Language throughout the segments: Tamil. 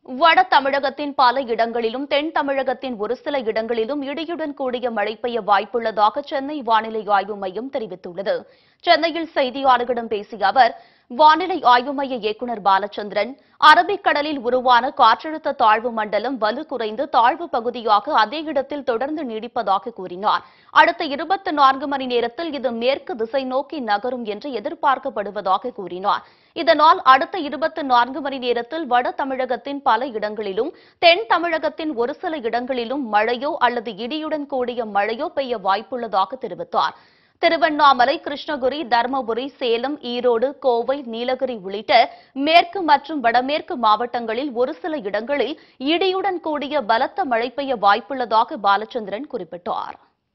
வட தமிழகத்தின் பல இடங்களிலும் தென் தமிழகத்தின் ஒரு சில இடங்களிலும் இடியுடன் கூடிய மழை பெய்ய வாய்ப்புள்ளதாக சென்னை வானிலை ஆய்வு மையம் தெரிவித்துள்ளது சென்னையில் செய்தியாளர்களிடம் பேசிய அவர் வானிலை ஆய்வு மைய இயக்குநர் பாலச்சந்திரன் அரபிக்கடலில் உருவான காற்றழுத்த தாழ்வு மண்டலம் வலு குறைந்து தாழ்வு பகுதியாக அதே இடத்தில் தொடர்ந்து நீடிப்பதாக கூறினார் அடுத்த இருபத்தி நான்கு மணி நேரத்தில் இது மேற்கு திசை நோக்கி நகரும் என்று எதிர்பார்க்கப்படுவதாக கூறினார் இதனால் அடுத்த இருபத்தி நான்கு மணி நேரத்தில் வட தமிழகத்தின் பல இடங்களிலும் தென் தமிழகத்தின் ஒரு சில இடங்களிலும் மழையோ அல்லது இடியுடன் கூடிய மழையோ பெய்ய வாய்ப்புள்ளதாக தெரிவித்தார் திருவண்ணாமலை கிருஷ்ணகிரி தருமபுரி சேலம் ஈரோடு கோவை நீலகிரி உள்ளிட்ட மேற்கு மற்றும் வடமேற்கு மாவட்டங்களில் ஒரு சில இடங்களில் இடியுடன் கூடிய பலத்த மழை பெய்ய வாய்ப்புள்ளதாக பாலச்சந்திரன் குறிப்பிட்டார்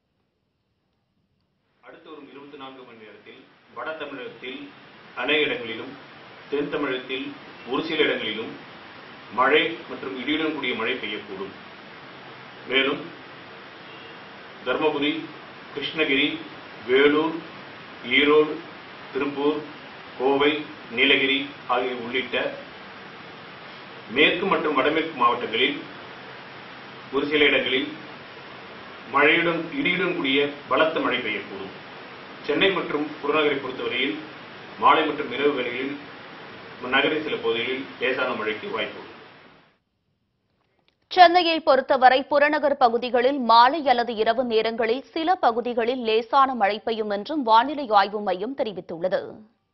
அடுத்த ஒரு இருபத்தி நான்கு மணி நேரத்தில் வட தமிழகத்தில் அநேக இடங்களிலும் தென் தமிழகத்தில் ஒரு சில இடங்களிலும் மழை மற்றும் இடியுடன் கூடிய மழை பெய்யக்கூடும் மேலும் தருமபுரி கிருஷ்ணகிரி வேலூர் ஈரோடு திருப்பூர் கோவை நீலகிரி ஆகிய உள்ளிட்ட மேற்கு மற்றும் வடமேற்கு மாவட்டங்களில் ஒரு சில இடங்களில் மழையுடன் இடியுடன் கூடிய பலத்த மழை பெய்யக்கூடும் சென்னை மற்றும் புறநகரை பொறுத்தவரையில் மாலை மற்றும் இரவு வேளைகளில் நகரின் சில பகுதிகளில் லேசான மழைக்கு வாய்ப்பு உள்ளது சென்னையை பொறுத்தவரை புறநகர் பகுதிகளில் மாலை அல்லது இரவு நேரங்களில் சில பகுதிகளில் லேசான மழை பெய்யும் என்றும் வானிலை ஆய்வு மையம் தெரிவித்துள்ளது